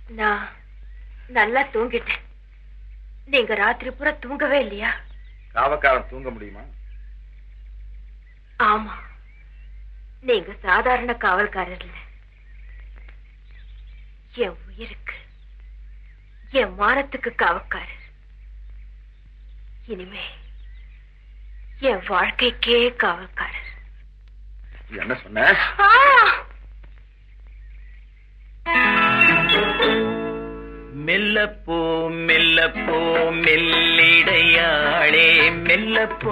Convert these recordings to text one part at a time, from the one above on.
நான் நல்லா தூங்கிட்டேன் நீங்க ராத்திரி பூரா தூங்கவே இல்லையா காவக்காரன் தூங்க முடியுமா ஆமா நீங்க சாதாரண காவல்காரர் இல்ல என் உயிருக்கு என் மானத்துக்கு காவல்காரர் இனிமே என் வாழ்க்கைக்கே காவல்காரர் என்ன சொன்ன ஆ! மெல்லப்போ மெல்லப்போ மெல்லிடையாளே மெல்லப்போ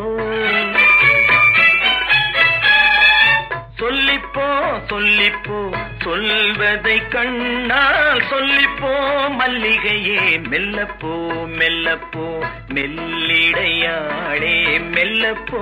சொல்லிப்போ சொல்லிப்போ சொல்வதை கண்ணால் சொல்லிப்போ மல்லிகையே மெல்லப்போ மெல்லப்போ மெல்லிடையாளே மெல்லப்போ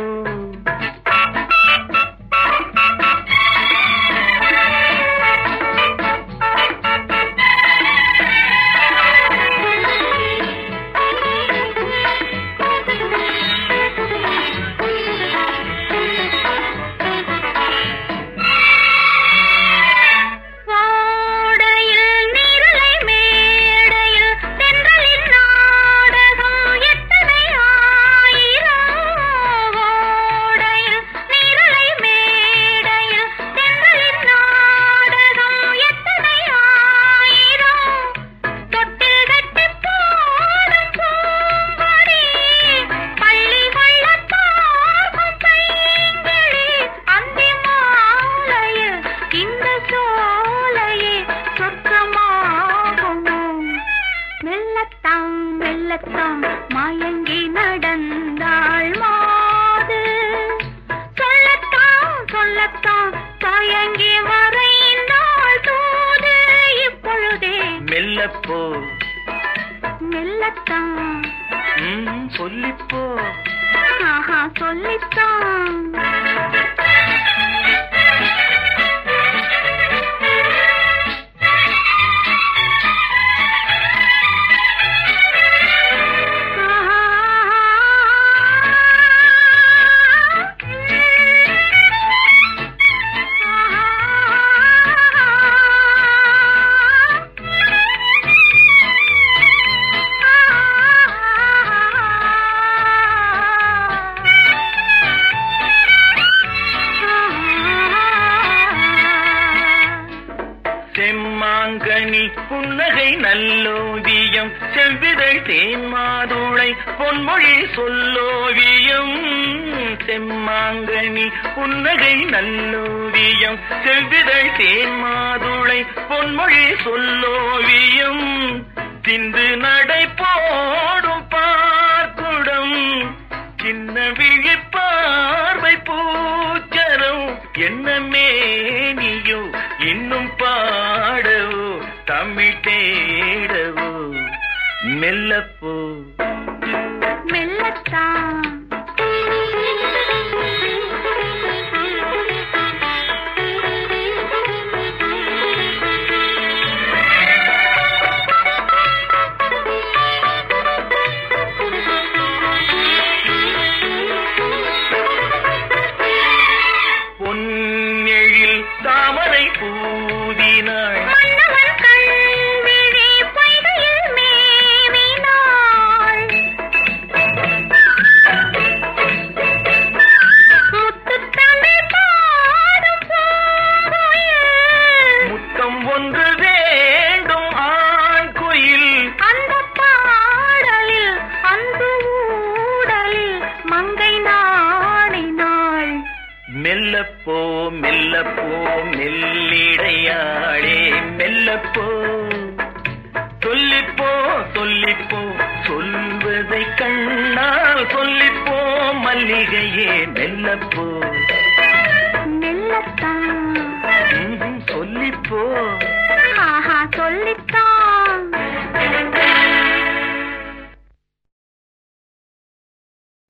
ஓடையில் நீரலை மேடையில் தென்றலின் நாடகம் எத்தனை ஆயிரம் ஓடையில் நீரலை மேடையில் தென்றலின் நாடகம் எத்தனை ஆயிரம் தொட்டில் கட்டி போடும் பூங்கொடி பள்ளி கொள்ளப் பார்க்கும் பைங்கிளி அந்தி மாலையில் இந்த சோலையே சொர்க்கமாகும் மெல்லத்தான் மெல்லத்தான் மயங்கி நடந்தாள் மாது சொல்லத்தான் சொல்லத்தான் தயங்கி மறைந்தாள் தூது இப்பொழுதே மெல்லப்போ மெல்லத்தான் ம், சொல்லிப்போ ஆஹா சொல்லித்தான் செம்மாங்கனி புன்னகை நல்லோவியம் செவ்விதழ் தேன்மாதுளை பொன்மொழி சொல்லோவியம் செம்மாங்கனி புன்னகை நல்லோவியம் செவ்விதழ் தேன்மாதுளை பொன்மொழி சொல்லோவியம் திந்து நடை போடும் பார்க்குடம் சின்ன விழி பார்வை பூச்சரம் என்ன மேனியோ இன்னும் பாடவோ தமிழ் தேடவோ மெல்லப்போ மெல்லத்தான் பொன்னெழில் தாமரை பூதினாள் மன்னவன் கண்விழி பொய்கையில் மேவினாள். முத்துத்தமிழ் பாடும் பூங்குயில். முத்தம் ஒன்று வேண்டும் ஆண் குயில் அந்தப் பாடலில், அன்பு ஊடலில் மங்கை நாணினாள். மெல்லப்போ மெல்லப்போ மெல்லிடையாளே மெல்லப்போ சொல்லிப்போ சொல்லிப்போ சொல்வதை கண்ணால் சொல்லிப்போ மல்லிகையே மெல்லப்போ